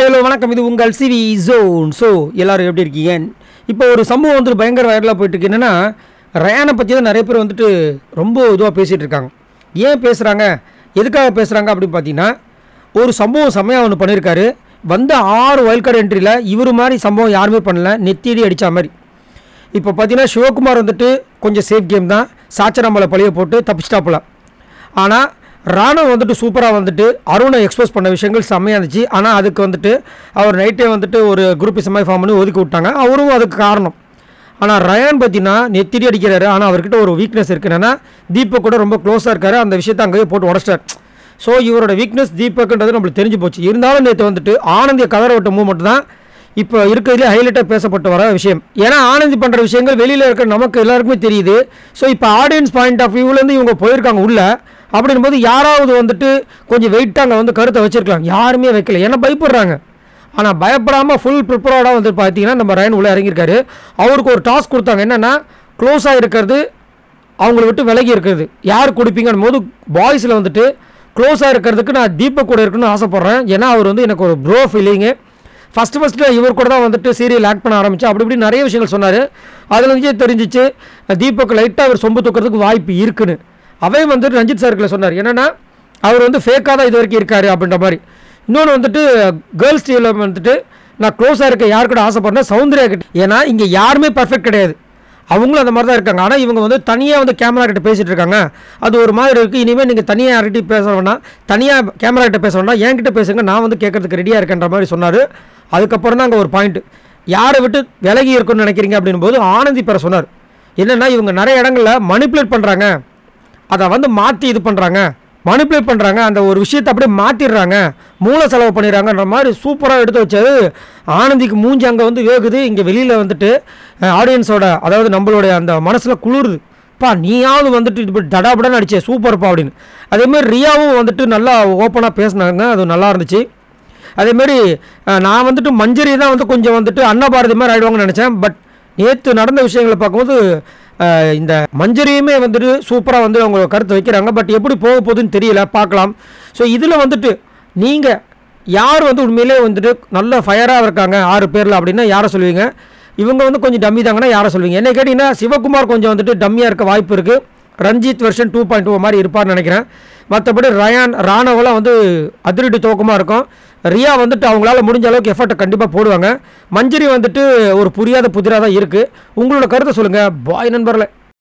hello வணக்கம் இது உங்கள் சிவி ஜோன் ஸோ எல்லாரும் எப்படி இருக்கீங்க இப்போ ஒரு சம்பவம் வந்துட்டு பயங்கர வைரலாக போயிட்டு இருக்கு என்னன்னா ரயானை பற்றி தான் நிறைய பேர் வந்துட்டு ரொம்ப இதுவாக பேசிகிட்டு இருக்காங்க ஏன் பேசுகிறாங்க எதுக்காக பேசுகிறாங்க அப்படின்னு பார்த்தீங்கன்னா ஒரு சம்பவம் செம்மையாக ஒன்று பண்ணியிருக்காரு வந்த ஆறு வைல்ட் கார்டு என்ட்ரியில் இவர் மாதிரி சம்பவம் யாருமே பண்ணல நெத்தியடி அடித்த மாதிரி இப்போ பார்த்தீங்கன்னா சிவகுமார் வந்துட்டு கொஞ்சம் சேஃப் கேம் தான் சாச்சராமலை பழிய போட்டு தப்பிச்சிட்டாப்புல ஆனால் ராணுவ வந்துட்டு சூப்பராக வந்துட்டு அருணை எக்ஸ்போஸ் பண்ண விஷயங்கள் செம்மையாக இருந்துச்சு ஆனால் அதுக்கு வந்துட்டு அவர் நைட்டே வந்துட்டு ஒரு குரூப் மாதிரி ஃபார்ம் பண்ணி ஒதுக்கி விட்டாங்க அவரும் அதுக்கு காரணம் ஆனால் ரயான் பார்த்தீங்கன்னா நெத்திடி அடிக்கிறாரு ஆனால் அவர்கிட்ட ஒரு வீக்னஸ் இருக்கு என்னன்னா தீபக் கூட ரொம்ப க்ளோஸாக இருக்காரு அந்த விஷயத்தை அங்கேயே போட்டு உடச்சிட்டார் ஸோ இவரோட வீக்னஸ் தீபக்ன்றது நம்மளுக்கு தெரிஞ்சு போச்சு இருந்தாலும் நேற்று வந்துட்டு ஆனந்திய கதற விட்ட மூமெண்ட் தான் இப்போ இருக்கிறதுலே ஹைலைட்டாக பேசப்பட்டு வர விஷயம் ஏன்னா ஆனந்தி பண்ணுற விஷயங்கள் வெளியில் இருக்கிற நமக்கு எல்லாருக்குமே தெரியுது ஸோ இப்போ ஆடியன்ஸ் பாயிண்ட் ஆஃப் வியூலேருந்து இவங்க போயிருக்காங்க உள்ள அப்படின்னும் போது யாராவது வந்துட்டு கொஞ்சம் வெயிட்டாக அங்கே வந்து கருத்தை வச்சிருக்கலாம் யாருமே வைக்கல ஏன்னா பயப்படுறாங்க ஆனால் பயப்படாமல் ஃபுல் ப்ரிப்பேர்டாக வந்து பார்த்தீங்கன்னா நம்ம ரயன் உள்ளே இறங்கியிருக்காரு அவருக்கு ஒரு டாஸ்க் கொடுத்தாங்க என்னென்னா க்ளோஸாக இருக்கிறது அவங்கள விட்டு விலகி இருக்கிறது யார் கொடுப்பீங்கன்னு போது பாய்ஸில் வந்துட்டு க்ளோஸாக இருக்கிறதுக்கு நான் தீபக் கூட இருக்கணும்னு ஆசைப்பட்றேன் ஏன்னா அவர் வந்து எனக்கு ஒரு ப்ரோ ஃபீலிங்கு ஃபஸ்ட்டு ஃபஸ்ட்டு இவர் கூட தான் வந்துட்டு சீரியல் ஆக்ட் பண்ண ஆரம்பிச்சு அப்படி இப்படி நிறைய விஷயங்கள் சொன்னார் அதில் இருந்தே தெரிஞ்சிச்சு தீபக் லைட்டாக அவர் சொம்பு தூக்கிறதுக்கு வாய்ப்பு இருக்குன்னு அவை வந்துட்டு ரஞ்சித் சார்கில் சொன்னார் என்னென்னா அவர் வந்து ஃபேக்காக தான் இது வரைக்கும் இருக்காரு அப்படின்ற மாதிரி இன்னொன்று வந்துட்டு கேர்ள்ஸ் டீமில் வந்துட்டு நான் க்ளோஸாக இருக்க யார் கூட ஆசைப்படுறேன் சௌந்தர்யா கிட்ட ஏன்னா இங்கே யாருமே பர்ஃபெக்ட் கிடையாது அவங்களும் அந்த மாதிரி தான் இருக்காங்க ஆனால் இவங்க வந்து தனியாக வந்து கேமரா கிட்ட பேசிகிட்டு இருக்காங்க அது ஒரு மாதிரி இருக்குது இனிமேல் நீங்கள் தனியாக யார்கிட்டையும் பேச வேணாம் தனியாக கேமரா கிட்ட பேச வேண்டாம் என்கிட்ட பேசுங்க நான் வந்து கேட்கறதுக்கு ரெடியாக இருக்கேன்ற மாதிரி சொன்னார் அதுக்கப்புறம் தான் அங்கே ஒரு பாயிண்ட் யாரை விட்டு விலகி இருக்குன்னு நினைக்கிறீங்க அப்படின்னும் போது ஆனந்தி பெற சொன்னார் என்னென்னா இவங்க நிறைய இடங்களில் மணிப்புலேட் பண்ணுறாங்க அதை வந்து மாற்றி இது பண்ணுறாங்க மணிப்புலேட் பண்ணுறாங்க அந்த ஒரு விஷயத்தை அப்படியே மாற்றிடுறாங்க மூளை செலவு பண்ணிடுறாங்கன்ற மாதிரி சூப்பராக எடுத்து வச்சது ஆனந்திக்கு மூஞ்சி அங்கே வந்து வேகுது இங்கே வெளியில் வந்துட்டு ஆடியன்ஸோட அதாவது நம்மளுடைய அந்த மனசில் குளிருது பா நீயாவது வந்துட்டு இப்படி தடாபடான்னு அடிச்சே சூப்பர்ப்பா அப்படின்னு அதேமாதிரி ரியாவும் வந்துட்டு நல்லா ஓப்பனாக பேசினாங்க அது நல்லா இருந்துச்சு அதேமாரி அஹ், நான் வந்துட்டு மஞ்சரி தான் வந்து கொஞ்சம் வந்துட்டு அன்னபாரதி மாதிரி ஆயிடுவாங்கன்னு நினச்சேன் பட் நேற்று நடந்த விஷயங்களை பார்க்கும்போது அஹ், இந்த மஞ்சரியுமே வந்துட்டு சூப்பராக வந்து அவங்க கருத்தை வைக்கிறாங்க பட் எப்படி போக போகுதுன்னு தெரியல பார்க்கலாம் ஸோ இதில் வந்துட்டு நீங்கள் யார் வந்து உண்மையிலே வந்துட்டு நல்ல ஃபயராக இருக்காங்க ஆறு பேரில் அப்படின்னா யாரை சொல்லுவீங்க இவங்க வந்து கொஞ்சம் டம்மி தாங்கன்னா யாரை சொல்லுவீங்க என்ன கேட்டிங்கன்னா சிவகுமார் கொஞ்சம் வந்துட்டு டம்மியாக இருக்க வாய்ப்பு இருக்குது Ranjith version two point two மாதிரி இருப்பார்னு நினைக்கிறேன் மற்றபடி ரயான் ராணவெல்லாம் வந்து அதிரடி துவக்கமாக இருக்கும் ரியா வந்துட்டு அவங்களால முடிஞ்ச அளவுக்கு எஃபர்ட்டை கண்டிப்பாக போடுவாங்க மஞ்சரி வந்துட்டு ஒரு புரியாத புதிராக தான் இருக்குது உங்களோட கருத்தை சொல்லுங்கள் பாய் நண்பர்களே